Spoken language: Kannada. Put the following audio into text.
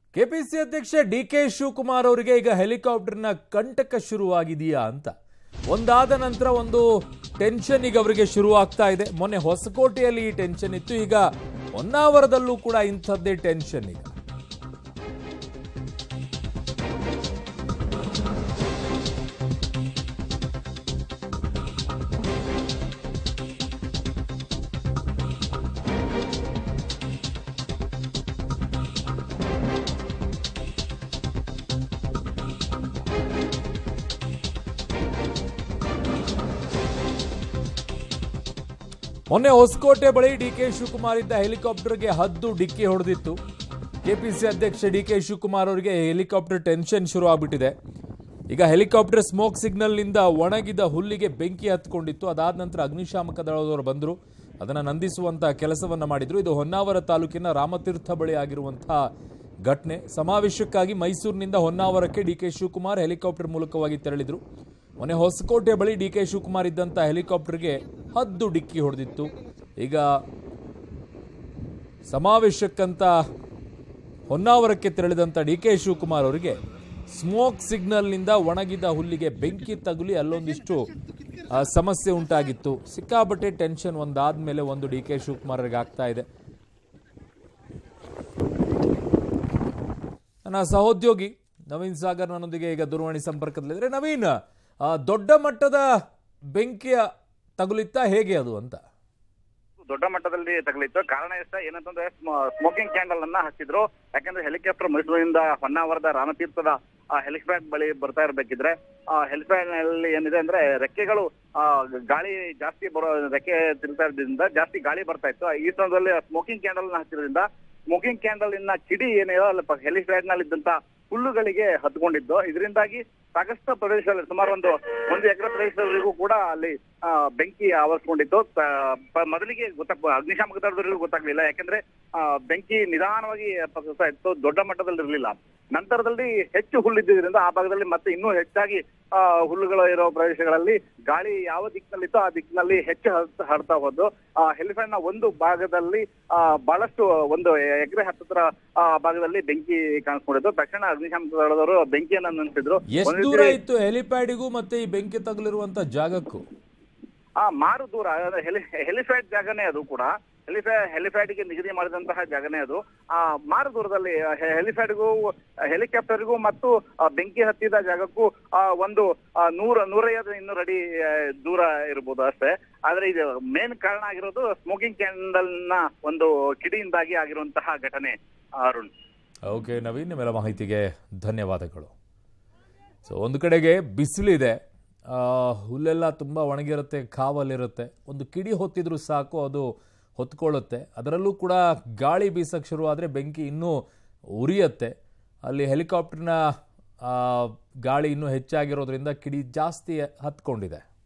ಕೆಪಿಸಿ ಅಧ್ಯಕ್ಷ ಡಿ ಕೆ ಶಿವಕುಮಾರ್ ಅವರಿಗೆ ಈಗ ಹೆಲಿಕಾಪ್ಟರ್ನ ಕಂಟಕ ಶುರುವಾಗಿದೆಯಾ ಅಂತ ಒಂದಾದ ನಂತರ ಒಂದು ಟೆನ್ಷನ್ ಈಗ ಅವರಿಗೆ ಶುರು ಆಗ್ತಾ ಇದೆ ಮೊನ್ನೆ ಹೊಸಕೋಟೆಯಲ್ಲಿ ಈ ಟೆನ್ಷನ್ ಇತ್ತು ಈಗ ಹೊನ್ನಾವರದಲ್ಲೂ ಕೂಡ ಇಂಥದ್ದೇ ಟೆನ್ಷನ್ ಈಗ ಮೊನ್ನೆ ಹೊಸಕೋಟೆ ಬಳಿ ಡಿ ಕೆ ಶಿವಕುಮಾರ್ ಇದ್ದ ಹೆಲಿಕಾಪ್ಟರ್ಗೆ ಹದ್ದು ಡಿಕ್ಕಿ ಹೊಡೆದಿತ್ತು ಕೆಪಿಸಿ ಅಧ್ಯಕ್ಷ ಡಿ ಕೆ ಶಿವಕುಮಾರ್ ಅವರಿಗೆ ಹೆಲಿಕಾಪ್ಟರ್ ಟೆನ್ಷನ್ ಶುರು ಆಗ್ಬಿಟ್ಟಿದೆ ಈಗ ಹೆಲಿಕಾಪ್ಟರ್ ಸ್ಮೋಕ್ ಸಿಗ್ನಲ್ನಿಂದ ಒಣಗಿದ ಹುಲ್ಲಿಗೆ ಬೆಂಕಿ ಹತ್ಕೊಂಡಿತ್ತು ಅದಾದ ನಂತರ ಅಗ್ನಿಶಾಮಕ ದಳದವರು ಬಂದರು ಅದನ್ನು ನಂದಿಸುವಂಥ ಕೆಲಸವನ್ನು ಮಾಡಿದ್ರು ಇದು ಹೊನ್ನಾವರ ತಾಲೂಕಿನ ರಾಮತೀರ್ಥ ಬಳಿ ಆಗಿರುವಂತಹ ಘಟನೆ ಸಮಾವೇಶಕ್ಕಾಗಿ ಮೈಸೂರಿನಿಂದ ಹೊನ್ನಾವರಕ್ಕೆ ಡಿ ಕೆ ಶಿವಕುಮಾರ್ ಹೆಲಿಕಾಪ್ಟರ್ ಮೂಲಕವಾಗಿ ತೆರಳಿದ್ರು ಮೊನ್ನೆ ಹೊಸಕೋಟೆ ಬಳಿ ಡಿ ಕೆ ಶಿವಕುಮಾರ್ ಇದ್ದಂಥ ಹೆಲಿಕಾಪ್ಟರ್ಗೆ ಹದ್ದು ಡಿಕ್ಕಿ ಹೊಡೆದಿತ್ತು ಈಗ ಸಮಾವೇಶಕ್ಕಂತ ಹೊನ್ನಾವರಕ್ಕೆ ತೆರಳಿದಂಥ ಡಿ ಕೆ ಶಿವಕುಮಾರ್ ಅವರಿಗೆ ಸ್ಮೋಕ್ ಸಿಗ್ನಲ್ನಿಂದ ಒಣಗಿದ ಹುಲ್ಲಿಗೆ ಬೆಂಕಿ ತಗುಲಿ ಅಲ್ಲೊಂದಿಷ್ಟು ಆ, ಸಮಸ್ಯೆ ಉಂಟಾಗಿತ್ತು ಸಿಕ್ಕಾಪಟ್ಟೆ ಟೆನ್ಷನ್ ಒಂದಾದ್ಮೇಲೆ ಒಂದು ಡಿ ಕೆ ಶಿವಕುಮಾರ್ ಅವರಿಗೆ ಆಗ್ತಾ ಇದೆ ನನ್ನ ಸಹೋದ್ಯೋಗಿ ನವೀನ್ ಸಾಗರ್ ನನ್ನೊಂದಿಗೆ ಈಗ ದೂರವಾಣಿ ಸಂಪರ್ಕದಲ್ಲಿದ್ರೆ ನವೀನ್ ಆ, ದೊಡ್ಡ ಮಟ್ಟದ ಬೆಂಕಿಯ ತಗುಲಿತ್ತಾ ಹೇಗೆ ಅದು ಅಂತ ದೊಡ್ಡ ಮಟ್ಟದಲ್ಲಿ ತಗಲಿತ್ತು ಕಾರಣ ಇಷ್ಟ ಏನಂತಂದ್ರೆ ಸ್ಮೋಕಿಂಗ್ ಕ್ಯಾಂಡಲ್ ಅನ್ನ ಹಚ್ಚಿದ್ರು ಯಾಕಂದ್ರೆ ಹೆಲಿಕಾಪ್ಟರ್ ಮೈಸೂರಿನಿಂದ ಹೊನ್ನಾವರದ ರಾಮತೀರ್ಥದ ಹೆಲಿಪ್ಯಾಡ್ ಬಳಿ ಬರ್ತಾ ಇರ್ಬೇಕಿದ್ರೆ ಆ ಹೆಲಿಪ್ಯಾಡ್ ನಲ್ಲಿ ಏನಿದೆ ಅಂದ್ರೆ ರೆಕ್ಕೆಗಳು ಆ, ಗಾಳಿ ಜಾಸ್ತಿ ಬರೋ ರೆಕ್ಕೆ ತಿರುಗ್ತಾ ಇರೋದ್ರಿಂದ ಜಾಸ್ತಿ ಗಾಳಿ ಬರ್ತಾ ಇತ್ತು ಈ ಸಮಯದಲ್ಲಿ ಸ್ಮೋಕಿಂಗ್ ಕ್ಯಾಂಡಲ್ ನ ಹಚ್ಚಿದ್ರಿಂದ ಸ್ಮೋಕಿಂಗ್ ಕ್ಯಾಂಡಲ್ ಇನ್ನ ಕಿಡಿ ಏನಿದೆ ಅಲ್ಲಿ ಹೆಲಿಪ್ಯಾಡ್ ನಲ್ಲಿ ಇದ್ದಂತ ಹುಲ್ಲುಗಳಿಗೆ ಹತ್ಕೊಂಡಿದ್ದು ಇದರಿಂದಾಗಿ ಸಾಕಷ್ಟು ಪ್ರದೇಶದಲ್ಲಿ ಸುಮಾರು ಒಂದು ಒಂದು ಎಕರೆ ಪ್ರದೇಶದವರೆಗೂ ಕೂಡ ಅಲ್ಲಿ ಆ, ಬೆಂಕಿ ಆವರಿಸ್ಕೊಂಡಿತ್ತು ತ- ಪ- ಮೊದಲಿಗೆ ಗೊತ್ತಾಗ ಅಗ್ನಿಶಾಮಕ ದಳದವರಿಗೂ ಗೊತ್ತಾಗ್ಲಿಲ್ಲ ಯಾಕಂದ್ರೆ ಆ, ಬೆಂಕಿ ನಿಧಾನವಾಗಿ ಪಸರಿಸ್ತಾ ಇತ್ತು ದೊಡ್ಡ ಮಟ್ಟದಲ್ಲಿ ಇರಲಿಲ್ಲ ನಂತರದಲ್ಲಿ ಹೆಚ್ಚು ಹುಲ್ಲಿದ್ದರಿಂದ ಆ ಭಾಗದಲ್ಲಿ ಮತ್ತೆ ಇನ್ನೂ ಹೆಚ್ಚಾಗಿ ಆ, ಹುಲ್ಲುಗಳು ಇರೋ ಪ್ರದೇಶಗಳಲ್ಲಿ ಗಾಳಿ ಯಾವ ದಿಕ್ಕಿನಲ್ಲಿತ್ತೋ ಆ ದಿಕ್ಕಿನಲ್ಲಿ ಹೆಚ್ಚು ಹರಡ್ತಾ- ಹರಡ್ತಾ ಹೋದ್ದು ಆ ಹೆಲಿಫ್ಯಾಡ್ ನ ಒಂದು ಭಾಗದಲ್ಲಿ ಆ, ಬಹಳಷ್ಟು ಒಂದು ಎಕರೆ ಹತ್ತಿರ ಆ ಭಾಗದಲ್ಲಿ ಬೆಂಕಿ ಕಾಣಿಸ್ಕೊಂಡಿತ್ತು ತಕ್ಷಣ ಅಗ್ನಿಶಾಮಕ ದಳದವರು ಬೆಂಕಿಯನ್ನ ನಿಂತಿದ್ರು ಎಷ್ಟು ಒಂದು ದೂರ ರೀತಿ- ಇತ್ತು ಹೆಲಿಪ್ಯಾಡಿಗೂ ಮತ್ತೆ ಈ ಬೆಂಕಿ ತಗುಲಿರುವಂತ ಜಾಗಕ್ಕೂ ಆ ಮಾರು ದೂರ ಅಂದ್ರೆ ಹೆಲಿ ಹೆಲಿಫ್ಯಾಡ್ ಜಾಗನೇ ಅದು ಕೂಡ ಹೆಲಿಫ್ಯಾ ಹೆಲಿಫ್ಯಾಡ್ಗೆ ನಿಗದಿ ಮಾಡಿದಂತಹ ಜಾಗನೇ ಅದು ಆ ಮಾರು ದೂರದಲ್ಲಿ ಹೆ- ಹೆಲಿಫ್ಯಾಡ್ಗೂ ಹೆಲಿಕಾಪ್ಟರ್ಗೂ ಮತ್ತು ಆ ಬೆಂಕಿ ಹತ್ತಿದ ಜಾಗಕ್ಕೂ ಆ ಒಂದು ಆ, ನೂರ ನೂರೈವತ್ತು ಇನ್ನೂರು ಅಡಿ ಆ, ದೂರ ಇರ್ಬೋದು ಅಷ್ಟೇ ಆದ್ರೆ ಇದು ಮೇನ್ ಕಾರಣ ಆಗಿರೋದು ಸ್ಮೋಕಿಂಗ್ ಕ್ಯಾಂಡಲ್ ನ ಒಂದು ಕಿಡಿಯಿಂದಾಗಿ ಆಗಿರುವಂತಹ ಘಟನೆ ಅರುಣ್ ಓಕೆ ನವೀನ್ ನಿಮ್ಮೆಲ್ಲ ಮಾಹಿತಿಗೆ ಧನ್ಯವಾದಗಳು ಸೊ ಒಂದು ಕಡೆಗೆ ಬಿಸಿಲಿದೆ ಆ, ಹುಲ್ಲೆಲ್ಲ ತುಂಬ ಒಣಗಿರುತ್ತೆ ಕಾವಲಿರುತ್ತೆ ಒಂದು ಕಿಡಿ ಹೊತ್ತಿದ್ರೂ ಸಾಕು ಅದು ಹೊತ್ಕೊಳ್ಳುತ್ತೆ ಅದರಲ್ಲೂ ಕೂಡ ಗಾಳಿ ಬೀಸಕ್ಕೆ ಶುರುವಾದರೆ ಬೆಂಕಿ ಇನ್ನೂ ಉರಿಯುತ್ತೆ ಅಲ್ಲಿ ಹೆಲಿಕಾಪ್ಟರ್ನ ಆ, ಗಾಳಿ ಇನ್ನೂ ಹೆಚ್ಚಾಗಿರೋದ್ರಿಂದ ಕಿಡಿ ಜಾಸ್ತಿ ಹತ್ಕೊಂಡಿದೆ